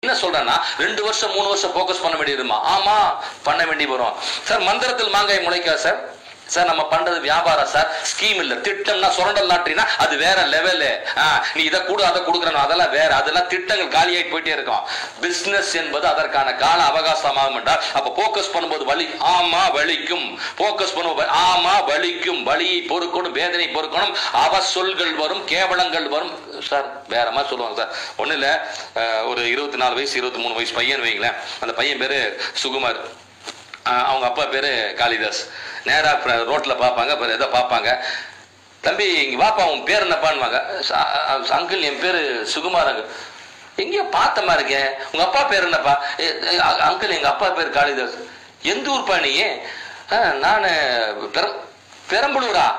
என்ன சொல்றேன்னா ரெண்டு வருஷம் மூணு வருஷம் ஃபோக்கஸ் பண்ண வேண்டியதுமா ஆமா பண்ண வேண்டி வரும் சார் மந்திரத்தில் மாங்காய் முளைக்கா சார் சார் நம்ம பண்றது வியாபாரம் சார் ஸ்கீம் இல்ல திட்டம்னா சுரண்டல் லாட்டரினா அது வேற லெவலு நீ இதை கொடு அதை கொடுக்குறணும் அதெல்லாம் வேற அதெல்லாம் திட்டங்கள் காலியாகி போயிட்டே இருக்கும் பிசினஸ் என்பது அதற்கான கால அவகாசமாகும் என்றால் அப்ப போக்கஸ் பண்ணும்போது வலி ஆமா வலிக்கும் போக்கஸ் பண்ணும்போது ஆமா வலிக்கும் வலியை பொறுக்கணும் வேதனை பொறுக்கணும் அவ சொல்கள் வரும் கேவலங்கள் வரும் சார் வேற மாதிரி சொல்லுவாங்க சார் ஒண்ணு இல்ல அஹ், ஒரு இருபத்தி நாலு வயசு இருபத்தி மூணு வயசு பையன் வைங்களேன் அந்த பையன் பேரு சுகுமார் ஆஹ் அவங்க அப்பா பேரு காளிதாஸ் நேரா அப்புறம் ரோட்ல பார்ப்பாங்க அப்புறம் எதை பார்ப்பாங்க தம்பி இங்க வாப்பா உன் பேர் என்னப்பான்னுவாங்க அங்கிள் என் பேரு சுகுமார் அங்கிள் எங்கேயோ பார்த்த மாதிரி இருக்கேன் உங்க அப்பா பேர் என்னப்பா அங்கிள் எங்க அப்பா பேர் காளிதாஸ் எந்த ஊர்ப்பா நீ "ஆ, நானு பெரம் பெரம்பலூரா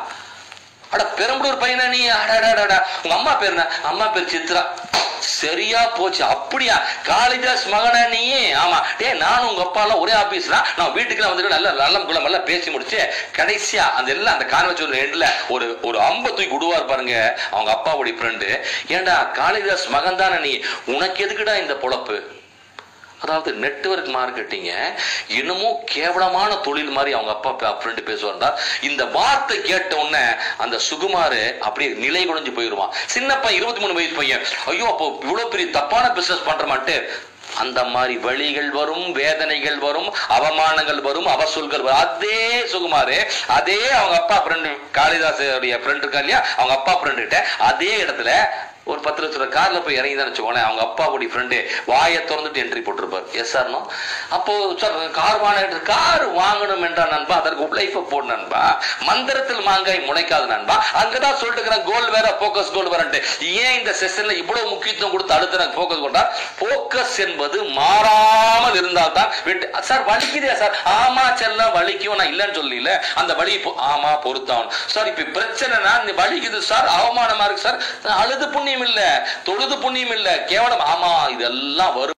அட பெரம்பலூர் பையனா நீ அடடடடா உங்க அம்மா பேர் என்ன அம்மா பேர் சித்ரா சரியா போச்சு அப்படியா காளிதாஸ் மகனா நீ ஆமா டேய் நானும் உங்க அப்பா எல்லாம் ஒரே ஆபீஸ்ல நான் வீட்டுக்கு வந்துட்டு நல்ல நல்ல குளம் எல்லாம் பேசி முடிச்சு கடைசியா அந்த எல்லாம் அந்த கான்வெர்சேஷன் எண்ட்ல ஒரு ஒரு அம்ப தூக்கி விடுவார் பாருங்க அவங்க அப்பாவுடைய ஃப்ரெண்டு ஏன்டா காளிதாஸ் மகன் தானே நீ உனக்கு எதுக்குடா இந்த பொழப்பு அதாவது நெட்வொர்க் மார்க்கெட்டிங்க இன்னமும் கேவலமான தொழில் மாதிரி அவங்க அப்பா ஃப்ரெண்டு பேசுவார்டா இந்த வார்த்தை கேட்ட உடனே அந்த சுகுமாரு அப்படியே நிலை குறைஞ்சு போயிடுவான் சின்ன பையன் இருபத்தி மூணு வயசு பையன் ஐயோ அப்போ இவ்வளவு பெரிய தப்பான பிசினஸ் பண்றமாட்டு அந்த மாதிரி வழிகள் வரும் வேதனைகள் வரும் அவமானங்கள் வரும் அவசொல்கள் வரும் அதே சுகுமாரு அதே அவங்க அப்பா ஃப்ரெண்டு காளிதாசுடைய ஃப்ரெண்ட் இருக்கா இல்லையா அவங்க அப்பா ஃப்ரெண்டு கிட்ட அதே இடத்துல ஒரு பத்து லட்ச ரூபாய் கார்ல போய் இறங்கி தான் வச்சுக்கோங்களேன் அவங்க அப்பாவுடைய ஃப்ரெண்டு வாயை திறந்துட்டு என்ட்ரி போட்டிருப்பார் எஸ் சார்னோ அப்போ சார் கார் வாங்க கார் வாங்கணும் என்றால் நண்பா அதற்கு லைஃபை போடு நண்பா மந்திரத்தில் மாங்காய் முளைக்காது நண்பா அங்கதான் சொல்லிட்டு இருக்கிறேன் கோல் வேற போக்கஸ் கோல் வேறன்ட்டு ஏன் இந்த செஷன்ல இவ்வளவு முக்கியத்துவம் கொடுத்து அடுத்து நான் போக்கஸ் கொண்டா போக்கஸ் என்பது மாறாமல் இருந்தால் தான் வெற்றி சார் வலிக்குதே சார் ஆமா செல்லம் வலிக்கும் நான் இல்லைன்னு சொல்லல அந்த வலி பொ- ஆமா பொறுத்தான் சார் இப்ப பிரச்சனைனா இந்த வலிக்குது சார் அவமானமா இருக்கு சார் அழுது புண்ணியம் இல்ல தொழுது புண்ணியம் இல்ல கேவலம் ஆமா இதெல்லாம் வரும்